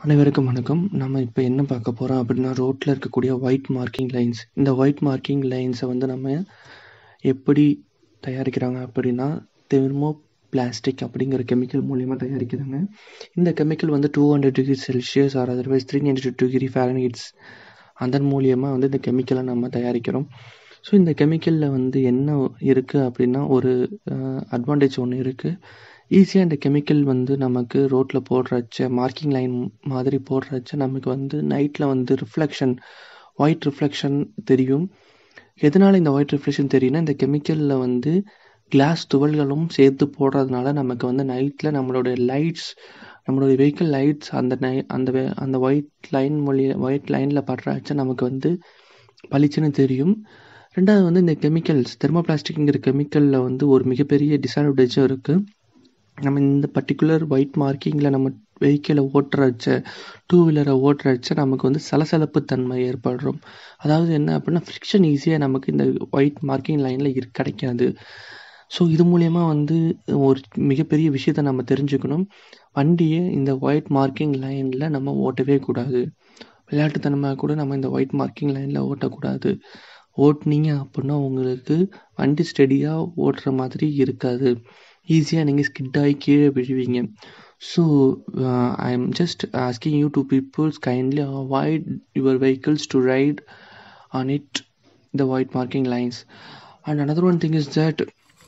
அனைவருக்கும் வணக்கம் நம்ம இப்போ என்ன பார்க்க போகிறோம் அப்படின்னா ரோட்டில் இருக்கக்கூடிய ஒயிட் மார்க்கிங் லைன்ஸ் இந்த ஒயிட் மார்க்கிங் லைன்ஸை வந்து நம்ம எப்படி தயாரிக்கிறாங்க அப்படின்னா தெர்மோ பிளாஸ்டிக் அப்படிங்கிற கெமிக்கல் மூலியமாக தயாரிக்கிறாங்க இந்த கெமிக்கல் வந்து two hundred degree Celsius or otherwise three hundred degree Fahrenheits அதன் மூலியமாக வந்து இந்த கெமிக்கலை நம்ம தயாரிக்கிறோம் ஸோ இந்த கெமிக்கலில் வந்து என்ன இருக்குது அப்படின்னா ஒரு அட்வான்டேஜ் ஒன்று இருக்குது ஈஸியாக இந்த கெமிக்கல் வந்து நமக்கு ரோட்டில் போடுறச்ச மார்க்கிங் லைன் மாதிரி போடுறச்ச நமக்கு வந்து நைட்டில் வந்து ரிஃப்ளெக்ஷன் ஒயிட் ரிஃப்ளெக்ஷன் தெரியும் எதனால் இந்த ஒயிட் ரிஃப்ளெக்ஷன் தெரியும்னா இந்த கெமிக்கலில் வந்து கிளாஸ் துகள்களும் சேர்த்து போடுறதுனால நமக்கு வந்து நைட்டில் நம்மளுடைய லைட்ஸ் நம்மளுடைய வெஹிக்கிள் லைட்ஸ் அந்த நை அந்த வே- அந்த ஒயிட் லைன் மொழி ஒயிட் லைனில் படுறச்ச நமக்கு வந்து பளிச்சுன்னு தெரியும் ரெண்டாவது வந்து இந்த கெமிக்கல்ஸ் தெர்மோபிளாஸ்டிக்ங்கிற கெமிக்கலில் வந்து ஒரு மிகப்பெரிய டிஸ்அட்வான்டேஜும் இருக்குது நம்ம இந்த பர்டிகுலர் ஒயிட் மார்க்கிங்கில் நம்ம வெஹிக்கிளை ஓட்டுறச்ச டூ வீலரை ஓட்டுறச்ச நமக்கு வந்து சலசலப்பு தன்மை ஏற்படுறோம் அதாவது என்ன அப்படின்னா ஃப்ரிக்ஷன் ஈஸியாக நமக்கு இந்த ஒயிட் மார்க்கிங் லைனில் இரு கிடைக்காது ஸோ இது மூலயமா வந்து ஒரு மிகப்பெரிய விஷயத்தை நம்ம தெரிஞ்சுக்கணும் வண்டியை இந்த ஒயிட் மார்க்கிங் லைனில் நம்ம ஓட்டவே கூடாது விளையாட்டுத்தனமாக கூட நம்ம இந்த ஒயிட் மார்க்கிங் லைனில் ஓட்டக்கூடாது ஓட்டுனீங்க அப்படின்னா உங்களுக்கு வண்டி ஸ்டெடியாக ஓட்டுற மாதிரி இருக்காது ஈஸியாக நீங்கள் ஸ்கிட் ஆகி கீழே விழுவீங்க so I am just asking you to peoples kindly avoid your vehicles to ride on it the white marking lines and another one thing is that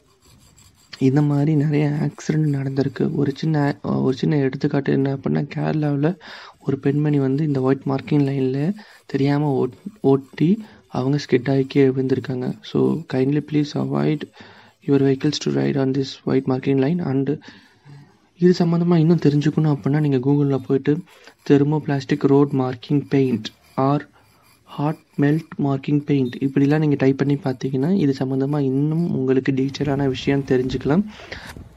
இந்த மாதிரி நிறைய ஆக்சிடெண்ட் நடந்திருக்கு ஒரு சின்ன ஒரு சின்ன எடுத்துக்காட்டு என்ன அப்படின்னா கேரளாவில் ஒரு பெண்மணி வந்து இந்த ஒயிட் மார்க்கிங் லைனில் தெரியாமல் ஓட் ஓட்டி அவங்க ஸ்கிட் ஆகி கீழே விழுந்திருக்காங்க so kindly please avoid your vehicles to ride on this white marking line and இது சம்மந்தமாக இன்னும் தெரிஞ்சுக்கணும் அப்படின்னா நீங்கள் கூகுளில் போயிட்டு thermo plastic road marking paint or hot melt marking paint இப்படிலாம் நீங்கள் டைப் பண்ணி பார்த்தீங்கன்னா இது சம்மந்தமாக இன்னும் உங்களுக்கு டீட்டெயிலான விஷயம் தெரிஞ்சுக்கலாம்